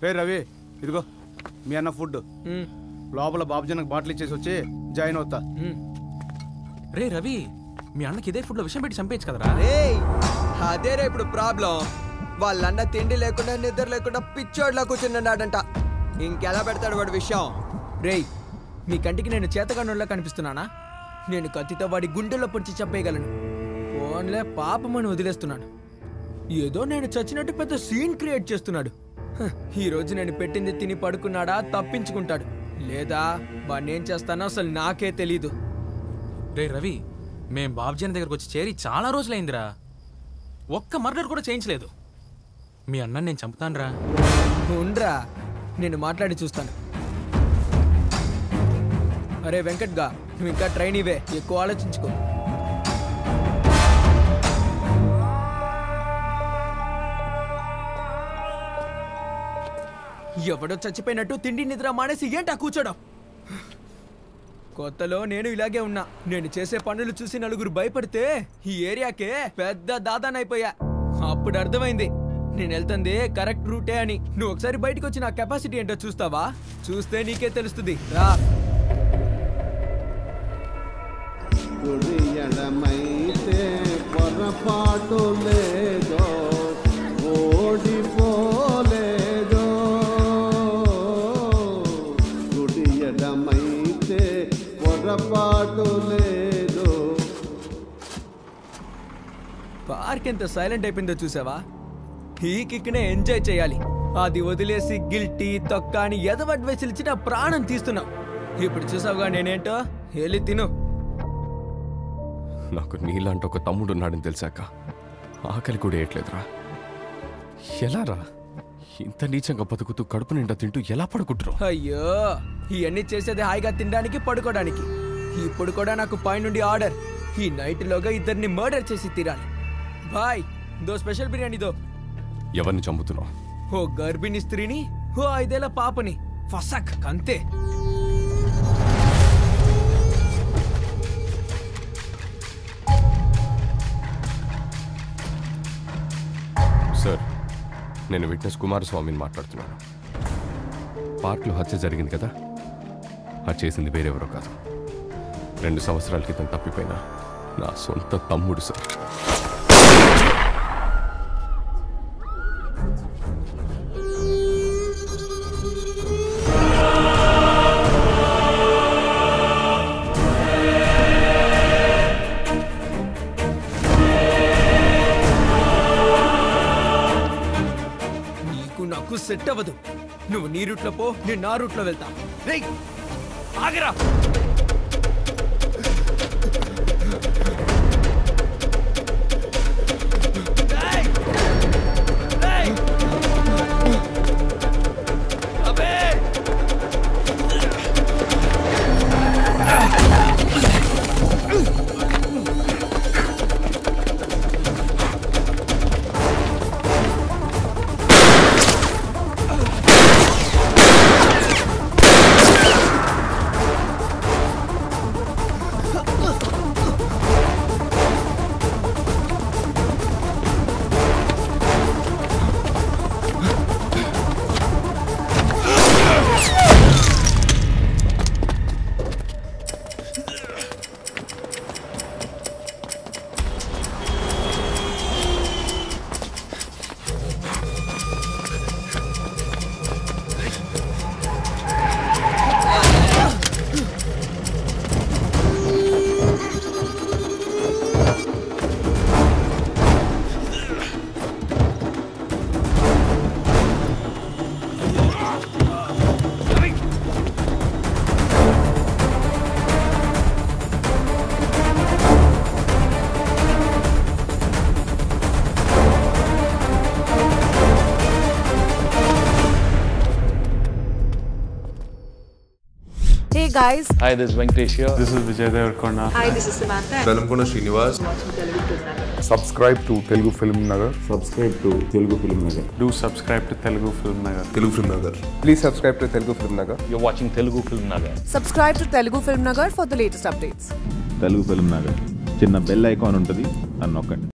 రే రవి ఇదిగో మీ అన్న ఫుడ్ ఉమ్, లోపల బాబుజనకు బాటిల్ ఇచ్చేసి వచ్చి జాయిన్ అవుతా ఉమ్. రే రవి మీ అన్నకి ఇదే ఫుడ్ లో విషయం పెట్టి చంపేయచ్చు కదరా ఏయ్ అదేరా ఇప్పుడు ప్రాబ్లం వాళ్ళన్న తిండి లేకుండా నిద్ర లేకుండా పిచ్చోడ్లా కూర్చున్నాడంట ఇంకెలా పెడతాడు వాడి విషయం రేయ్ మీ కంటికి నేను చేతగానుల్లా కనిపిస్తున్నానా నేను కత్తితో వాడి గుండెల్లో పొడిచి చంపేయగలను ఫోన్లే పాపమని వదిలేస్తున్నాడు ఏదో నేను చచ్చినట్టు పెద్ద సీన్ క్రియేట్ చేస్తున్నాడు హ, ఈ రోజు నేను పెట్టింది తిని పడుకున్నాడా తప్పించుకుంటాడు లేదా వాడిని ఏం చేస్తానో అసలు నాకే తెలీదు రే రవి మేం బాబ్జీని దగ్గరకు వచ్చి చేరి చాలా రోజులైందిరా ఒక్క మర్డర్ కూడా చేయించలేదు మీ అన్నని నేను చంపుతానురా ఉండ్రా నేను మాట్లాడి చూస్తాను అరే వెంకట్ గా నువ్వు ఇంకా ట్రైన్ ఇవే ఎక్కువ ఆలోచించుకో ఎవడో చచ్చిపోయినట్టు తిండి నిద్ర మానేసి ఏంటా కూర్చోడం కొత్తలో నేను ఇలాగే ఉన్నా నేను చేసే పనులు చూసి నలుగురు భయపడితే ఈ ఏరియాకే పెద్ద దాదానైపోయా అప్పుడు అర్థమైంది నేను వెళ్తుంది కరెక్ట్ రూటే అని నువ్వు ఒకసారి బయటకు వచ్చి నా కెపాసిటీ ఏంటో చూస్తావా చూస్తే నీకే తెలుస్తుంది రా కుడియడమైతే పొరపాటు లేదో ఓడిపోలేదో కుడియడమైతే పొరపాటు లేదో పార్క్ ఎంత సైలెంట్ అయిపోయిందో చూసావా ఈ కిక్నే ఎంజాయ్ చేయాలి అది వదిలేసి గిల్టీ తొక్క అని ఎదవ అడ్వైస్ ఇచ్చి నా ప్రాణం తీస్తున్నావు ఇప్పుడు చూసావుగా నేనేంటో వెళ్ళి తిను నాకు నీలాంటి ఒక తమ్ముడు ఉన్నాడని తెలిసాక ఆకలి కూడా వేయట్లేదురా ఎలా రా ఇంత నీచంగా బతుకుతూ కడుపు నిండా తింటూ ఎలా పడుకుంటున్నావు అయ్యో ఇవన్నీ చేసేది హాయిగా తినడానికి పడుకోవడానికి ఇప్పుడు కూడా నాకు పైనుండి ఆర్డర్ ఈ నైట్ లోగా ఇద్దరిని మర్డర్ చేసి తీరాలి బాయ్ దో స్పెషల్ బిర్యానీ దో ఎవరిని చంపుతున్నావు ఓ గర్భిణీ స్త్రీని ఓ ఐదేళ్ల పాపని ఫసక్ అంతే సార్ నేను విట్నెస్ కుమారస్వామిని మాట్లాడుతున్నాను పార్క్లో హత్య జరిగింది కదా అది చేసింది వేరెవరో కాదు రెండు సంవత్సరాల క్రితం తప్పిపోయిన నా సొంత తమ్ముడు సార్ నీకు నాకు సెట్ అవ్వదు నువ్వు నీ రూట్లో పో నేను నా రూట్లో వెళ్తా రేయ్ ఆగరా రేయ్! రేయ్! అబే! Hey guys, Hi, this is Venkatesh here. This is Vijay Devarkonda. hi, this is Samantha. Velankonda Srinivas subscribe to Telugu Film Nagar subscribe to Telugu Film Nagar Do subscribe to Telugu Film Nagar. Telugu Film Nagar please subscribe to Telugu Film Nagar You're watching Telugu Film Nagar. Subscribe to Telugu Film Nagar for the latest updates. Telugu Film Nagar చిన్న bell icon ఉంటుంది అని నొక్కండి